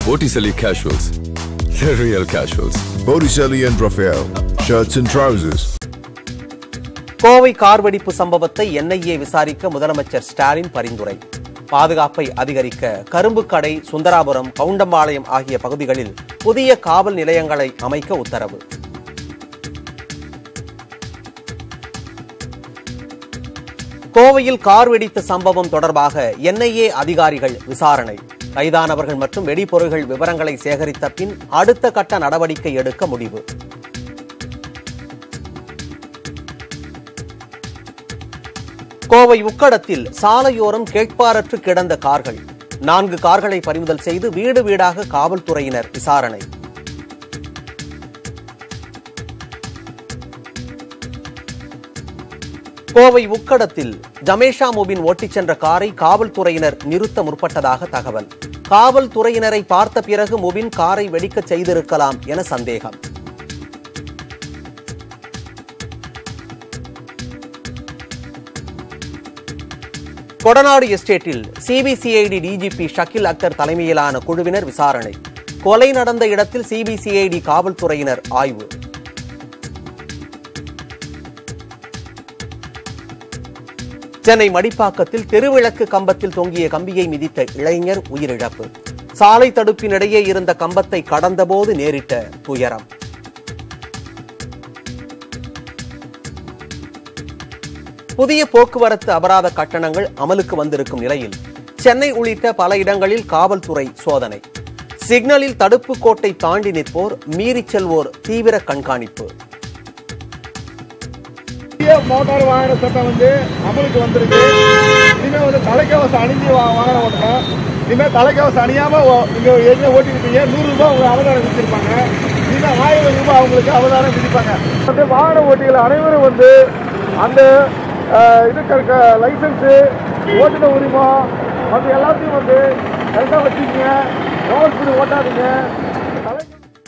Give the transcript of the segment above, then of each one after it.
Botticelli Casuals. The real casuals. Botticelli and Raphael, shirts and trousers. Kovai car வெடிப்பு சம்பவத்தை NIA விசாரிக்க முதலமைச்சர் ஸ்டாலின் பரிந்துரை பாதுகாப்பை அதிகரிக்க கரும்புக்கடை சுந்தராபுரம் கவுண்டம்பாளையம் ஆகிய பகுதிகளில் புதிய காவல் நிலையங்களை அமைக்க உத்தரவு கோவையில் கார் வெடித்த சம்பவம் தொடர்பாக என்ஐஏ அதிகாரிகள் விசாரணை கைதானவர்கள் மற்றும் வெடிபொருள்கள் விவரங்களை சேகரித்த பின் அடுத்த கட்ட நடவடிக்கை எடுக்க முடிவு கோவை உக்கடத்தில் சாலையோரம் கேட்பாரற்று கிடந்த கார்கள் நான்கு கார்களை பறிமுதல் செய்து வீடு வீடாக காவல்துறையினர் விசாரணை கோவை உக்கடத்தில் ஜமேஷா மூபின் ஓட்டிச் சென்ற காரை காவல்துறையினர் நிறுத்த முற்பட்டதாக தகவல் காவல்துறையினரை பார்த்த பிறகு முபின் காரை வெடிக்கச் செய்திருக்கலாம் என சந்தேகம் கொடநாடு எஸ்டேட்டில் சிபிசிஐடி டிஜிபி ஷக்கில் அக்தர் தலைமையிலான குழுவினர் விசாரணை கொலை நடந்த இடத்தில் சிபிசிஐடி காவல்துறையினர் ஆய்வு சென்னை மடிப்பாக்கத்தில் தெருவிளக்கு கம்பத்தில் தொங்கிய கம்பியை மிதித்த இளைஞர் உயிரிழப்பு சாலை தடுப்பினிடையே இருந்த கம்பத்தை கடந்தபோது நேரிட்ட துயரம் புதிய போக்குவரத்து அபராத கட்டணங்கள் அமலுக்கு வந்திருக்கும் நிலையில் சென்னை உள்ளிட்ட பல இடங்களில் காவல்துறை சோதனை சிக்னலில் தடுப்பு கோட்டை தாண்டி நிற்போர் மீறிச் செல்வோர் தீவிர கண்காணிப்பு புதிய மோட்டார் வாகன சட்டம் வந்து அமலுக்கு வந்திருக்கு இனிமே வந்து தலைக்கவசம் அணிஞ்சு வா- வாகனம் ஓட்டணும் இனிமே தலைக்கவசம் அணியாம ஓ- நீங்க ஏற்கனவே ஓட்டிருப்பீங்க நூறு ரூபாய் உங்க அவதாரம் விதிச்சிருப்பாங்க இனிமே ஆயிரம் ரூபாய் அவங்களுக்கு அவதாரம் விதிப்பாங்க வந்து வாகன ஓட்டிகள் அனைவரும் வந்து அந்த அஹ், இது லைசன்ஸு ஓட்டுநர் உரிமம் அது எல்லாத்தையும் வந்து கரெக்டாக வச்சுக்கோங்க ஓவர் ஸ்பீடு ஓட்டாதீங்க தலை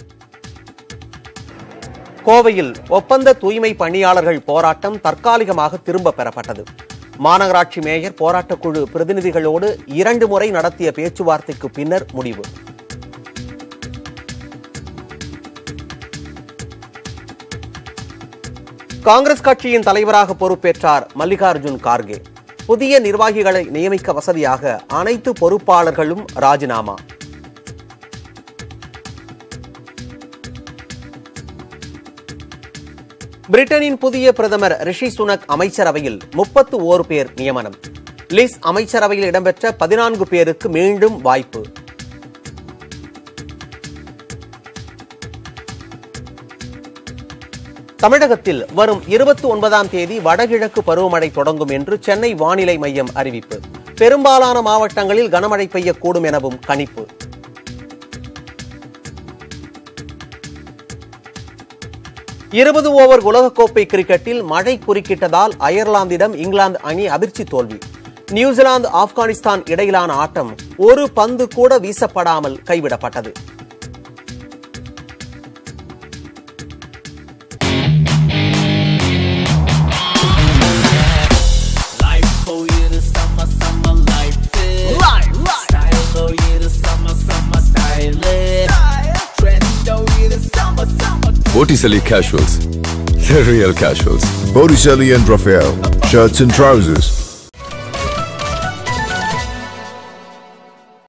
கோவையில் ஒப்பந்த தூய்மை பணியாளர்கள் போராட்டம் தற்காலிகமாக திரும்ப பெறப்பட்டது மாநகராட்சி மேயர் போராட்டக் குழு பிரதிநிதிகளோடு இரண்டு முறை நடத்திய பேச்சுவார்த்தைக்கு பின்னர் முடிவு காங்கிரஸ் கட்சியின் தலைவராக பொறுப்பேற்றார் மல்லிகார்ஜுன் கார்கே புதிய நிர்வாகிகளை நியமிக்க வசதியாக அனைத்து பொறுப்பாளர்களும் ராஜினாமா பிரிட்டனின் புதிய பிரதமர் ரிஷி சுனக் அமைச்சரவையில் முப்பத்து ஓரு பேர் நியமனம் லிஸ் அமைச்சரவையில் இடம்பெற்ற பதினான்கு பேருக்கு மீண்டும் வாய்ப்பு தமிழகத்தில் வரும் இருபத்தி ஒன்பதாம் தேதி வடகிழக்கு பருவமழை தொடங்கும் என்று சென்னை வானிலை மையம் அறிவிப்பு பெரும்பாலான மாவட்டங்களில் கனமழை பெய்யக்கூடும் எனவும் கணிப்பு இருபது ஓவர் உலகக்கோப்பை கிரிக்கெட்டில் மழை குறுக்கிட்டதால் அயர்லாந்திடம் இங்கிலாந்து அணி அதிர்ச்சி தோல்வி நியூசிலாந்து ஆப்கானிஸ்தான் இடையிலான ஆட்டம் ஒரு பந்து கூட வீசப்படாமல் கைவிடப்பட்டது Life for you the summer, summer life is. Life, Style for you the summer, summer style is. Trend for you the summer, summer. Botticelli Casuals. The real casuals. Botticelli and Raphael, shirts and trousers.